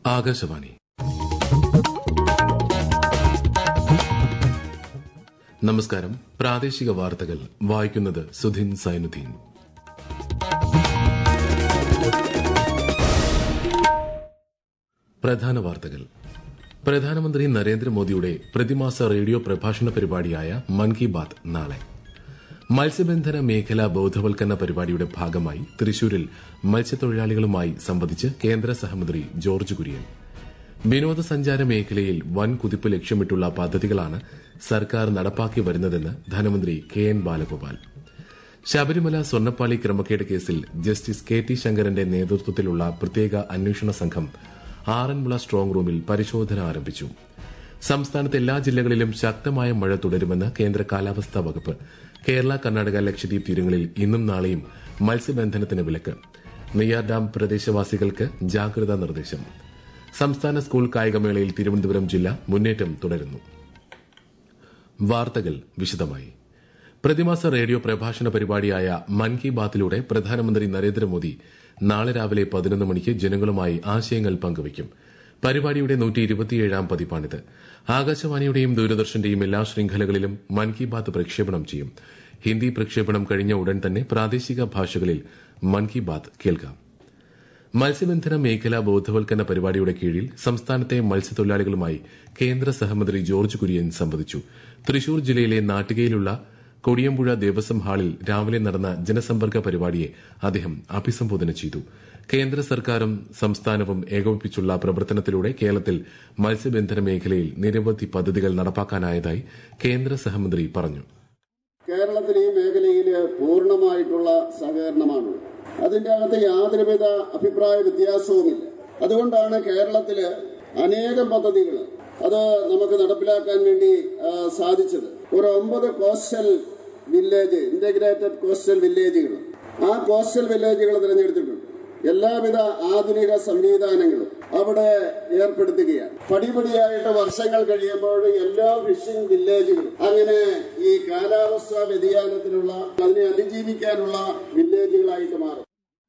ആകാശവാണി നമസ്കാരം പ്രാദേശിക വാർത്തകൾ വായിക്കുന്നത് സുധിൻ സൈനുദ്ദീൻ പ്രധാന വാർത്തകൾ പ്രധാനമന്ത്രി നരേന്ദ്രമോദിയുടെ പ്രതിമാസ റേഡിയോ പ്രഭാഷണ പരിപാടിയായ മൻ കി ബാത് നാളെ മത്സ്യബന്ധന മേഖലാ ബോധവൽക്കരണ പരിപാടിയുടെ ഭാഗമായി തൃശൂരിൽ മത്സ്യത്തൊഴിലാളികളുമായി സംവദിച്ച് കേന്ദ്ര സഹമന്ത്രി ജോർജ് കുര്യൻ വിനോദസഞ്ചാര മേഖലയിൽ വൻ കുതിപ്പ് ലക്ഷ്യമിട്ടുള്ള പദ്ധതികളാണ് സർക്കാർ നടപ്പാക്കി വരുന്നതെന്ന് ധനമന്ത്രി കെ എൻ ബാലഗോപാൽ ശബരിമല സ്വർണ്ണപ്പാളി ക്രമക്കേട് കേസിൽ ജസ്റ്റിസ് കെ ടി ശങ്കരന്റെ നേതൃത്വത്തിലുള്ള പ്രത്യേക അന്വേഷണ സംഘം ആറന്മുള സ്ട്രോങ് റൂമിൽ പരിശോധന ആരംഭിച്ചു സംസ്ഥാനത്ത് എല്ലാ ജില്ലകളിലും ശക്തമായ മഴ തുടരുമെന്ന് കേന്ദ്ര കാലാവസ്ഥാ വകുപ്പ് കേരള കർണാടക ലക്ഷദ്വീപ് തീരങ്ങളിൽ ഇന്നും നാളെയും മത്സ്യബന്ധനത്തിന് വിലക്ക് നെയ്യാർ ഡാം പ്രദേശവാസികൾക്ക് ജാഗ്രതാ നിർദ്ദേശം സംസ്ഥാന സ്കൂൾ കായികമേളയിൽ തിരുവനന്തപുരം ജില്ല മുന്നേറ്റം തുടരുന്നു വാർത്തകൾ വിശദമായി പ്രതിമാസ റേഡിയോ പ്രഭാഷണ പരിപാടിയായ മൻ കി ബാത്തിലൂടെ പ്രധാനമന്ത്രി നരേന്ദ്രമോദി നാളെ രാവിലെ പതിനൊന്ന് മണിക്ക് ജനങ്ങളുമായി ആശയങ്ങൾ പങ്കുവയ്ക്കും പരിപാടിയുടെ നൂറ്റി ഇരുപത്തിയേഴാം പതിപ്പാണിത് ആകാശവാണിയുടെയും ദൂരദർശന്റെയും എല്ലാ ശൃംഖലകളിലും മൻ കി ബാത്ത് പ്രക്ഷേപണം ചെയ്യും ഹിന്ദി പ്രക്ഷേപണം കഴിഞ്ഞ ഉടൻ തന്നെ പ്രാദേശിക ഭാഷകളിൽ മൻ കി ബാത്ത് കേൾക്കാം മത്സ്യബന്ധന മേഖലാ ബോധവൽക്കരണ പരിപാടിയുടെ കീഴിൽ സംസ്ഥാനത്തെ മത്സ്യത്തൊഴിലാളികളുമായി കേന്ദ്ര സഹമന്ത്രി ജോർജ് കുര്യൻ സംവദിച്ചു തൃശൂർ ജില്ലയിലെ നാട്ടികയിലുള്ള കൊടിയമ്പുഴ ദേവസ്വം ഹാളിൽ രാവിലെ നടന്ന ജനസമ്പർക്ക പരിപാടിയെ അദ്ദേഹം അഭിസംബോധന ചെയ്തു കേന്ദ്ര സർക്കാരും സംസ്ഥാനവും ഏകോപിപ്പിച്ചുള്ള പ്രവർത്തനത്തിലൂടെ കേരളത്തിൽ മത്സ്യബന്ധന മേഖലയിൽ നിരവധി പദ്ധതികൾ നടപ്പാക്കാനായതായി കേന്ദ്ര സഹമന്ത്രി പറഞ്ഞു കേരളത്തിൽ ഈ മേഖലയിൽ പൂർണ്ണമായിട്ടുള്ള സഹകരണമാണ് അതിന്റെ അകത്ത് യാതൊരുവിധ അഭിപ്രായ വ്യത്യാസവുമില്ല അതുകൊണ്ടാണ് കേരളത്തില് അനേകം പദ്ധതികൾ അത് നമുക്ക് നടപ്പിലാക്കാൻ വേണ്ടി ആ, സാധിച്ചത് ഒരു ഒമ്പത് കോസ്റ്റൽ വില്ലേജ് ഇന്റഗ്രേറ്റഡ് കോസ്റ്റൽ വില്ലേജുകൾ ആ കോസ്റ്റൽ വില്ലേജുകൾ തിരഞ്ഞെടുത്തിട്ടുണ്ട് എല്ലാവിധ ആധുനിക സംവിധാനങ്ങളും അവിടെ ഏർപ്പെടുത്തുകയാണ് പടിപടിയായിട്ട് വർഷങ്ങൾ കഴിയുമ്പോൾ എല്ലാ ഫിഷിംഗ് വില്ലേജുകളും അങ്ങനെ ഈ കാലാവസ്ഥാ വ്യതിയാനത്തിനുള്ള അതിനെ അതിജീവിക്കാനുള്ള വില്ലേജുകളായിട്ട് മാറും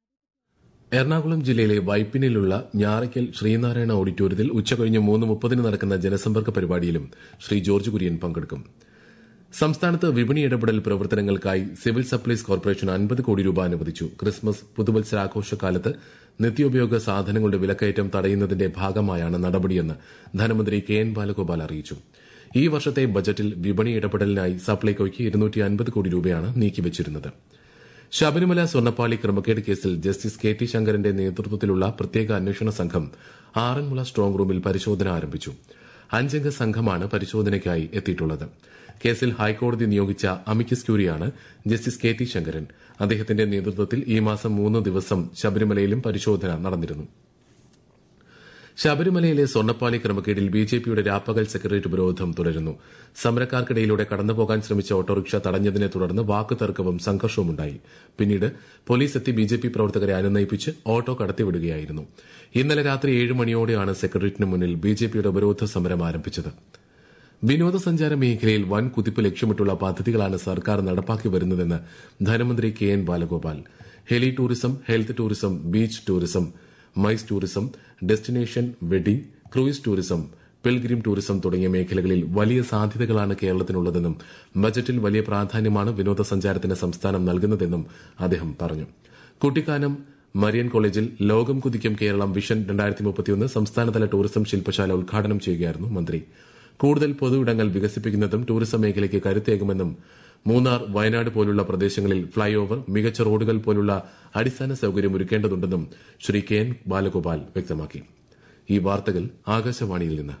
എറണാകുളം ജില്ലയിലെ വൈപ്പിനിലുള്ള ഞാറയ്ക്കൽ ശ്രീനാരായണ ഓഡിറ്റോറിയത്തിൽ ഉച്ചകഴിഞ്ഞ് മൂന്ന് മുപ്പതിന് നടക്കുന്ന ജനസമ്പർക്ക പരിപാടിയിലും ശ്രീ ജോർജ് കുര്യൻ പങ്കെടുക്കും സംസ്ഥാനത്ത് വിപണി ഇടപെടൽ പ്രവർത്തനങ്ങൾക്കായി സിവിൽ സപ്ലൈസ് കോർപ്പറേഷൻ അൻപത് കോടി രൂപ അനുവദിച്ചു ക്രിസ്മസ് പുതുവത്സരാഘോഷകാലത്ത് നിത്യോപയോഗ സാധനങ്ങളുടെ വിലക്കയറ്റം തടയുന്നതിന്റെ ഭാഗമായാണ് നടപടിയെന്ന് ധനമന്ത്രി കെ എൻ ബാലഗോപാൽ അറിയിച്ചു ഈ വർഷത്തെ ബജറ്റിൽ വിപണി ഇടപെടലിനായി സപ്ലൈകോയ്ക്ക് ഇരുന്നൂറ്റി അൻപത് കോടി രൂപയാണ് നീക്കിവച്ചിരുന്നത് ശബരിമല സ്വർണ്ണപ്പാളി ക്രമക്കേട് കേസിൽ ജസ്റ്റിസ് കെ ടി ശങ്കരന്റെ നേതൃത്വത്തിലുള്ള പ്രത്യേക അന്വേഷണ സംഘം ആറന്മുള സ്ട്രോങ് റൂമിൽ പരിശോധന ആരംഭിച്ചു അഞ്ചംഗ സംഘമാണ് പരിശോധനയ്ക്കായി എത്തിയിട്ടുള്ളത് കേസിൽ ഹൈക്കോടതി നിയോഗിച്ച അമിക്കസ് ക്യൂരിയാണ് ജസ്റ്റിസ് കെ ടി ശങ്കരൻ അദ്ദേഹത്തിന്റെ നേതൃത്വത്തിൽ ഈ മാസം മൂന്ന് ദിവസം ശബരിമലയിലും പരിശോധന നടന്നിരുന്നു ശബരിമലയിലെ സ്വർണ്ണപ്പാളി ക്രമക്കേടിൽ ബി ജെ പിയുടെ രാപ്പകൽ സെക്രട്ടേറിയറ്റ് ഉപരോധം തുടരുന്നു സമരക്കാർക്കിടയിലൂടെ കടന്നുപോകാൻ ശ്രമിച്ച ഓട്ടോറിക്ഷ തടഞ്ഞതിനെ തുടർന്ന് വാക്കുതർക്കവും സംഘർഷവുമുണ്ടായി പിന്നീട് പോലീസ് എത്തി ബി ജെ പി പ്രവർത്തകരെ അനുനയിപ്പിച്ച് ഓട്ടോ കടത്തിവിടുകയായിരുന്നു ഇന്നലെ രാത്രി ഏഴ് മണിയോടെയാണ് സെക്രട്ടേറിയറ്റിന് മുന്നിൽ ബി ജെ പിയുടെ ഉപരോധ സമരം ആരംഭിച്ചത് വിനോദസഞ്ചാര മേഖലയിൽ വൻ കുതിപ്പ് ലക്ഷ്യമിട്ടുള്ള പദ്ധതികളാണ് സർക്കാർ നടപ്പാക്കി വരുന്നതെന്ന് ധനമന്ത്രി K N Balagopal heli tourism health tourism beach tourism MICE tourism destination wedding cruise tourism pilgrim tourism തുടങ്ങിയ മേഖലകളിൽ വലിയ സാധ്യതകളാണ് കേരളത്തിനുള്ളതെന്നും ബജറ്റിൽ വലിയ പ്രാധാന്യമാണ് വിനോദസഞ്ചാരത്തിന് സംസ്ഥാനം നൽകുന്നതെന്നും അദ്ദേഹം പറഞ്ഞു കുട്ടിക്കാനം മരിയൻ കോളേജിൽ ലോകം കുതിക്കും കേരളം വിഷൻ രണ്ടായിരത്തി മുപ്പത്തിയൊന്ന് സംസ്ഥാനതല ടൂറിസം ശില്പശാല ഉദ്ഘാടനം ചെയ്യുകയായിരുന്നു മന്ത്രി കൂടുതൽ പൊതുയിടങ്ങൾ വികസിപ്പിക്കുന്നതും ടൂറിസം മേഖലയ്ക്ക് കരുത്തേകുമെന്നും മൂന്നാർ വയനാട് പോലുള്ള പ്രദേശങ്ങളിൽ ഫ്ളൈ ഓവർ മികച്ച റോഡുകൾ പോലുള്ള അടിസ്ഥാന സൌകര്യം ഒരുക്കേണ്ടതുണ്ടെന്നും ശ്രീ കെ എൻ ബാലഗോപാൽ വ്യക്തമാക്കി ഈ വാർത്തകൾ ആകാശവാണിയിൽ നിന്ന്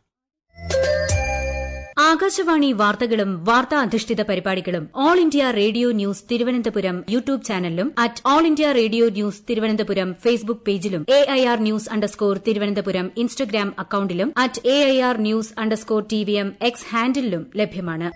ആകാശവാണി വാർത്തകളും വാർത്താ അധിഷ്ഠിത പരിപാടികളും All India Radio news Thiruvananthapuram YouTube ചാനലിലും at All India Radio news Thiruvananthapuram Facebook പേജിലും A I R news underscore Thiruvananthapuram Instagram അക്കൌണ്ടിലും at A I R news underscore T V M X ഹാൻഡിലും ലഭ്യമാണ്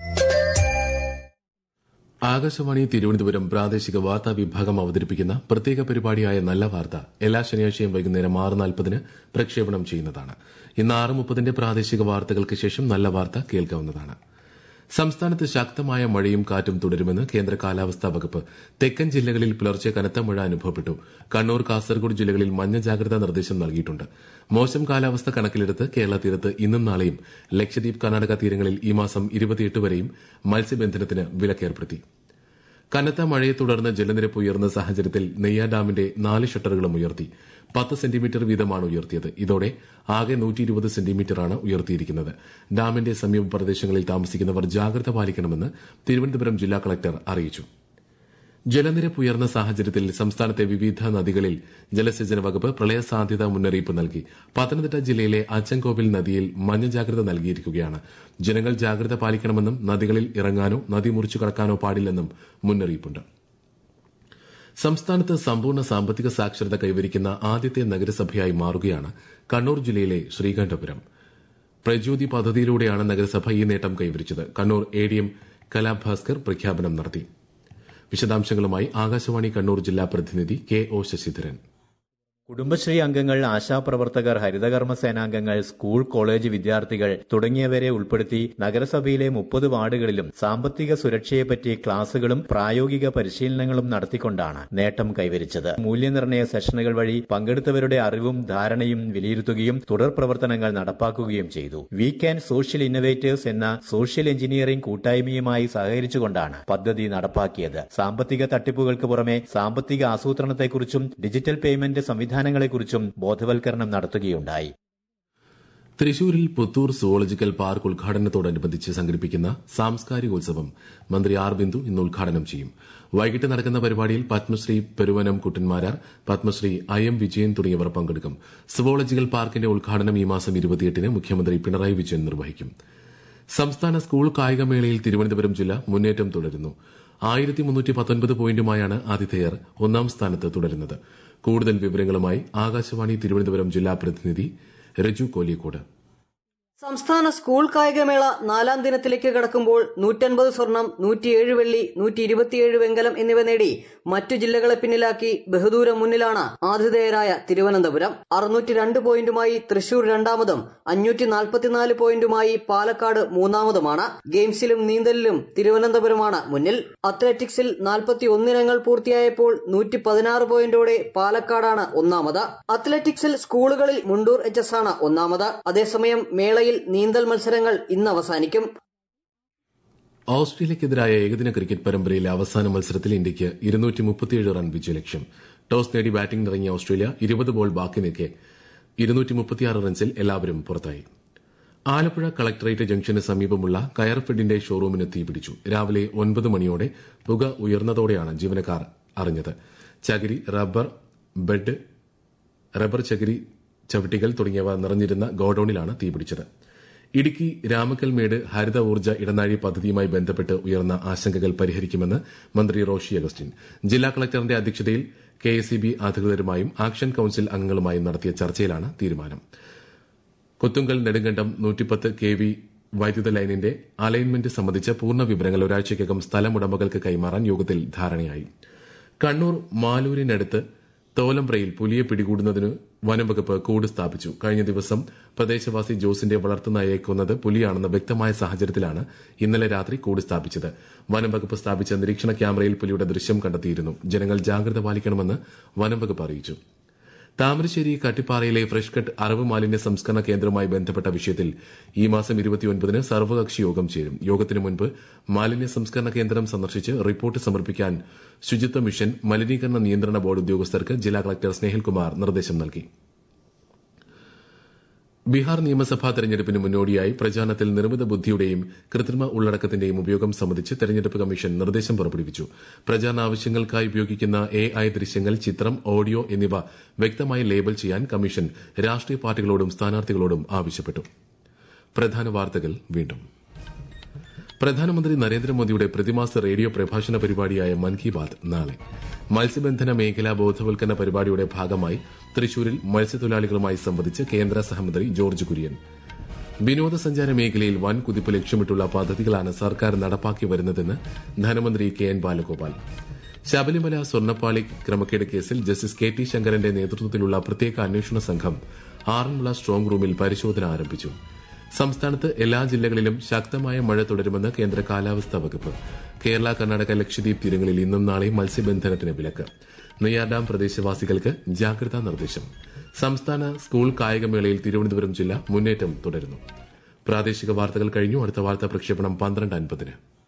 ആകാശവാണി തിരുവനന്തപുരം പ്രാദേശിക വാർത്താ വിഭാഗം അവതരിപ്പിക്കുന്ന പ്രത്യേക പരിപാടിയായ നല്ല വാർത്ത എല്ലാ ശനിയാഴ്ചയും വൈകുന്നേരം ആറ് നാൽപ്പതിന് പ്രക്ഷേപണം ചെയ്യുന്നതാണ് ഇന്ന് ആറ് മുപ്പതിന്റെ പ്രാദേശിക വാർത്തകൾക്ക് ശേഷം നല്ല വാർത്ത കേൾക്കാവുന്നതാണ് സംസ്ഥാനത്ത് ശക്തമായ മഴയും കാറ്റും തുടരുമെന്ന് കേന്ദ്ര കാലാവസ്ഥാ വകുപ്പ് തെക്കൻ ജില്ലകളിൽ പുലർച്ചെ കനത്ത മഴ അനുഭവപ്പെട്ടു കണ്ണൂർ കാസർഗോഡ് ജില്ലകളിൽ മഞ്ഞ ജാഗ്രതാ നിർദ്ദേശം നൽകിയിട്ടുണ്ട് മോശം കാലാവസ്ഥ കണക്കിലെടുത്ത് കേരള തീരത്ത് ഇന്നും നാളെയും ലക്ഷദ്വീപ് കർണാടക തീരങ്ങളിൽ ഈ മാസം ഇരുപത്തിയെട്ട് വരെയും മത്സ്യബന്ധനത്തിന് വിലക്കേർപ്പെടുത്തി കനത്ത മഴയെ തുടർന്ന് ജലനിരപ്പ് ഉയർന്ന സാഹചര്യത്തിൽ നെയ്യാർ ഡാമിന്റെ നാല് ഷട്ടറുകളും ഉയർത്തി പത്ത് സെന്റിമീറ്റർ വീതമാണ് ഉയർത്തിയത് ഇതോടെ ആകെ നൂറ്റി ഇരുപത് സെന്റിമീറ്ററാണ് ഉയർത്തിയിരിക്കുന്നത് ഡാമിന്റെ സമീപ പ്രദേശങ്ങളിൽ താമസിക്കുന്നവർ ജാഗ്രത പാലിക്കണമെന്ന് തിരുവനന്തപുരം ജില്ലാ കളക്ടർ അറിയിച്ചു ജലനിരപ്പ് ഉയർന്ന സാഹചര്യത്തിൽ സംസ്ഥാനത്തെ വിവിധ നദികളിൽ ജലസേചന വകുപ്പ് പ്രളയ സാധ്യതാ മുന്നറിയിപ്പ് നൽകി പത്തനംതിട്ട ജില്ലയിലെ അച്ചൻകോവിൽ നദിയിൽ മഞ്ഞ ജാഗ്രത നൽകിയിരിക്കുകയാണ് ജനങ്ങൾ ജാഗ്രത പാലിക്കണമെന്നും നദികളിൽ ഇറങ്ങാനോ നദി മുറിച്ചു കടക്കാനോ പാടില്ലെന്നും മുന്നറിയിപ്പുണ്ട് സംസ്ഥാനത്ത് സമ്പൂർണ്ണ സാമ്പത്തിക സാക്ഷരത കൈവരിക്കുന്ന ആദ്യത്തെ നഗരസഭയായി മാറുകയാണ് കണ്ണൂർ ജില്ലയിലെ ശ്രീകണ്ഠപുരം പ്രജ്യോതി പദ്ധതിയിലൂടെയാണ് നഗരസഭ ഈ നേട്ടം കൈവരിച്ചത് Kannur A D M Kalabhaskar പ്രഖ്യാപനം നടത്തി വിശദാംശങ്ങളുമായി ആകാശവാണി കണ്ണൂർ ജില്ലാ പ്രതിനിധി കെ ഒ ശശിധരൻ കുടുംബശ്രീ അംഗങ്ങൾ ആശാപ്രവർത്തകർ ഹരിതകർമ്മ സേനാംഗങ്ങൾ സ്കൂൾ കോളേജ് വിദ്യാർത്ഥികൾ തുടങ്ങിയവരെ ഉൾപ്പെടുത്തി നഗരസഭയിലെ മുപ്പത് വാർഡുകളിലും സാമ്പത്തിക സുരക്ഷയെപ്പറ്റി ക്ലാസുകളും പ്രായോഗിക പരിശീലനങ്ങളും നടത്തിക്കൊണ്ടാണ് നേട്ടം കൈവരിച്ചത് മൂല്യനിർണ്ണയ സെഷനുകൾ വഴി പങ്കെടുത്തവരുടെ അറിവും ധാരണയും വിലയിരുത്തുകയും തുടർ പ്രവർത്തനങ്ങൾ നടപ്പാക്കുകയും ചെയ്തു വീക്ക് ആൻഡ് സോഷ്യൽ ഇന്നവേറ്റേഴ്സ് എന്ന സോഷ്യൽ എഞ്ചിനീയറിംഗ് കൂട്ടായ്മയുമായി സഹകരിച്ചുകൊണ്ടാണ് പദ്ധതി നടപ്പാക്കിയത് സാമ്പത്തിക തട്ടിപ്പുകൾക്ക് പുറമെ സാമ്പത്തിക ആസൂത്രണത്തെക്കുറിച്ചും ഡിജിറ്റൽ പേയ്മെന്റ് സംവിധാനം സംവിധാനങ്ങളെക്കുറിച്ചും ബോധവൽക്കരണം നടത്തുകയുണ്ടായി തൃശൂരിൽ പുത്തൂർ സുവോളജിക്കൽ പാർക്ക് ഉദ്ഘാടനത്തോടനുബന്ധിച്ച് സംഘടിപ്പിക്കുന്ന സാംസ്കാരികോത്സവം മന്ത്രി ആർ ബിന്ദു ഇന്ന് ഉദ്ഘാടനം ചെയ്യും വൈകിട്ട് നടക്കുന്ന പരിപാടിയിൽ പത്മശ്രീ പെരുവനം കുട്ടന്മാരാർ പത്മശ്രീ ഐ എം വിജയൻ തുടങ്ങിയവർ പങ്കെടുക്കും സുവോളജിക്കൽ പാർക്കിന്റെ ഉദ്ഘാടനം ഈ മാസം ഇരുപത്തിയെട്ടിന് മുഖ്യമന്ത്രി പിണറായി വിജയൻ നിർവഹിക്കും സംസ്ഥാന സ്കൂൾ കായികമേളയിൽ തിരുവനന്തപുരം ജില്ല മുന്നേറ്റം തുടരുന്നു ആയിരത്തി മുന്നൂറ്റി പത്തൊൻപത് പോയിന്റുമായാണ് ആതിഥേയർ ഒന്നാം സ്ഥാനത്ത് തുടരുന്നത് കൂടുതൽ വിവരങ്ങളുമായി ആകാശവാണി തിരുവനന്തപുരം ജില്ലാ പ്രതിനിധി രജു കോലിയക്കോട് സംസ്ഥാന സ്കൂൾ കായികമേള നാലാം ദിനത്തിലേക്ക് കടക്കുമ്പോൾ നൂറ്റൻപത് സ്വർണം നൂറ്റിയേഴ് വെള്ളി നൂറ്റി ഇരുപത്തിയേഴ് വെങ്കലം എന്നിവ നേടി മറ്റു ജില്ലകളെ പിന്നിലാക്കി ബഹുദൂരം മുന്നിലാണ് ആതിഥേയരായ തിരുവനന്തപുരം അറുന്നൂറ്റി രണ്ട് പോയിന്റുമായി തൃശൂർ രണ്ടാമതും അഞ്ഞൂറ്റി നാൽപ്പത്തിനാല് പോയിന്റുമായി പാലക്കാട് മൂന്നാമതുമാണ് ഗെയിംസിലും നീന്തലിലും തിരുവനന്തപുരമാണ് മുന്നിൽ അത്ലറ്റിക്സിൽ നാൽപ്പത്തി ഒന്നിനങ്ങൾ പൂർത്തിയായപ്പോൾ നൂറ്റി പതിനാറ് പോയിന്റോടെ പാലക്കാടാണ് ഒന്നാമത് അത്ലറ്റിക്സിൽ സ്കൂളുകളിൽ മുണ്ടൂർ എച്ച് എസ് ആണ് ഒന്നാമത് അതേസമയം മേളയിൽ നീന്തൽ മത്സരങ്ങൾ ഇന്ന് അവസാനിക്കും ഓസ്ട്രേലിയക്കെതിരായ ഏകദിന ക്രിക്കറ്റ് പരമ്പരയിലെ അവസാന മത്സരത്തിൽ ഇന്ത്യയ്ക്ക് ഇരുന്നൂറ്റി മുപ്പത്തിയേഴ് റൺ വിജയലക്ഷ്യം ടോസ് നേടി ബാറ്റിംഗിനിറങ്ങിയ ഓസ്ട്രേലിയ ഇരുപത് ബോൾ ബാക്കി നിൽക്കെ ഇരുന്നൂറ്റി മുപ്പത്തിയാറ് റൺസിൽ എല്ലാവരും പുറത്തായി ആലപ്പുഴ കളക്ടറേറ്റ് ജംഗ്ഷന് സമീപമുള്ള കയർഫെഡിന്റെ ഷോറൂമിന് തീപിടിച്ചു രാവിലെ ഒൻപത് മണിയോടെ പുക ഉയർന്നതോടെയാണ് ജീവനക്കാർ അറിഞ്ഞത് ചകിരി റബ്ബർ ബെഡ് റബ്ബർ ചകിരി ചവിട്ടികൾ തുടങ്ങിയവ നിറഞ്ഞിരുന്ന ഗോഡൌണിലാണ് തീപിടിച്ചത് ഇടുക്കി രാമക്കൽമേട് ഹരിത ഊർജ്ജ ഇടനാഴി പദ്ധതിയുമായി ബന്ധപ്പെട്ട് ഉയർന്ന ആശങ്കകൾ പരിഹരിക്കുമെന്ന് മന്ത്രി റോഷി അഗസ്റ്റിൻ ജില്ലാ കളക്ടറിന്റെ അധ്യക്ഷതയിൽ കെ എസ് ബി അധികൃതരുമായും ആക്ഷൻ കൌൺസിൽ അംഗങ്ങളുമായും നടത്തിയ ചർച്ചയിലാണ് തീരുമാനം കൊത്തുങ്കൽ നെടുങ്കണ്ടം നൂറ്റിപ്പത്ത് കെ വി വൈദ്യുത ലൈനിന്റെ അലൈൻമെന്റ് സംബന്ധിച്ച പൂർണ്ണ വിവരങ്ങൾ ഒരാഴ്ചയ്ക്കകം സ്ഥലമുടമകൾക്ക് കൈമാറാൻ യോഗത്തിൽ ധാരണയായി കണ്ണൂർ മാലൂരിനടുത്ത് തോലംപ്രയിൽ പുലിയെ പിടികൂടുന്നതിന് വനംവകുപ്പ് കൂട് സ്ഥാപിച്ചു കഴിഞ്ഞ ദിവസം പ്രദേശവാസി ജോസിന്റെ വളർത്തുനായയെ കൊന്നത് പുലിയാണെന്ന് വ്യക്തമായ സാഹചര്യത്തിലാണ് ഇന്നലെ രാത്രി കൂട് സ്ഥാപിച്ചത് വനംവകുപ്പ് സ്ഥാപിച്ച നിരീക്ഷണ ക്യാമറയിൽ പുലിയുടെ ദൃശ്യം കണ്ടെത്തിയിരുന്നു ജനങ്ങൾ ജാഗ്രത പാലിക്കണമെന്ന് വനംവകുപ്പ് അറിയിച്ചു താമരശ്ശേരി കട്ടിപ്പാറയിലെ ഫ്രഷ് കട്ട് അറവ് മാലിന്യ സംസ്കരണ കേന്ദ്രവുമായി ബന്ധപ്പെട്ട വിഷയത്തിൽ ഈ മാസം ഇരുപത്തിയൊൻപതിന് സർവകക്ഷി യോഗം ചേരും യോഗത്തിനു മുൻപ് മാലിന്യ സംസ്കരണ കേന്ദ്രം സന്ദർശിച്ച് റിപ്പോർട്ട് സമർപ്പിക്കാൻ ശുചിത്വ മിഷൻ മലിനീകരണ നിയന്ത്രണ ബോർഡ് ഉദ്യോഗസ്ഥർക്ക് ജില്ലാ കളക്ടർ സ്നേഹിൽകുമാർ നിർദ്ദേശം നൽകി ബീഹാർ നിയമസഭാ തെരഞ്ഞെടുപ്പിന് മുന്നോടിയായി പ്രചാരണത്തിൽ നിർമ്മിത ബുദ്ധിയുടെയും കൃത്രിമ ഉള്ളടക്കത്തിന്റെയും ഉപയോഗം സംബന്ധിച്ച് തെരഞ്ഞെടുപ്പ് കമ്മീഷൻ നിർദ്ദേശം പുറപ്പെടുവിച്ചു പ്രചാരണ ആവശ്യങ്ങൾക്കായി ഉപയോഗിക്കുന്ന എ ഐ ദൃശ്യങ്ങൾ ചിത്രം ഓഡിയോ എന്നിവ വ്യക്തമായി ലേബൽ ചെയ്യാൻ കമ്മീഷൻ രാഷ്ട്രീയ പാർട്ടികളോടും സ്ഥാനാർത്ഥികളോടും ആവശ്യപ്പെട്ടു പ്രധാന വാർത്തകൾ വീണ്ടും പ്രധാനമന്ത്രി നരേന്ദ്രമോദിയുടെ പ്രതിമാസ റേഡിയോ പ്രഭാഷണ പരിപാടിയായ മൻ കി ബാത് നാളെ മത്സ്യബന്ധന മേഖലാ ബോധവൽക്കരണ പരിപാടിയുടെ ഭാഗമായി തൃശൂരിൽ മത്സ്യത്തൊഴിലാളികളുമായി സംവദിച്ച് കേന്ദ്ര സഹമന്ത്രി ജോർജ് കുര്യൻ വിനോദസഞ്ചാര മേഖലയിൽ വൻ കുതിപ്പ് ലക്ഷ്യമിട്ടുള്ള പദ്ധതികളാണ് സർക്കാർ നടപ്പാക്കി വരുന്നതെന്ന് ധനമന്ത്രി കെ എൻ ബാലഗോപാൽ ശബരിമല സ്വർണ്ണപ്പാളി ക്രമക്കേട് കേസിൽ ജസ്റ്റിസ് കെ ടി ശങ്കരന്റെ നേതൃത്വത്തിലുള്ള പ്രത്യേക അന്വേഷണ സംഘം ആറന്മുള സ്ട്രോങ് റൂമിൽ പരിശോധന ആരംഭിച്ചു സംസ്ഥാനത്ത് എല്ലാ ജില്ലകളിലും ശക്തമായ മഴ തുടരുമെന്ന് കേന്ദ്ര കാലാവസ്ഥാ വകുപ്പ് കേരള കർണാടക ലക്ഷദ്വീപ് തീരങ്ങളിൽ ഇന്നും നാളെയും മത്സ്യബന്ധനത്തിന് വിലക്ക് നെയ്യാർഡാം പ്രദേശവാസികൾക്ക് ജാഗ്രതാ നിർദ്ദേശം സംസ്ഥാന സ്കൂൾ കായികമേളയിൽ തിരുവനന്തപുരം ജില്ല മുന്നേറ്റം തുടരുന്നു പ്രാദേശിക വാർത്തകൾ കഴിഞ്ഞു അടുത്ത വാർത്താ പ്രക്ഷേപണം പന്ത്രണ്ട് അൻപതിന്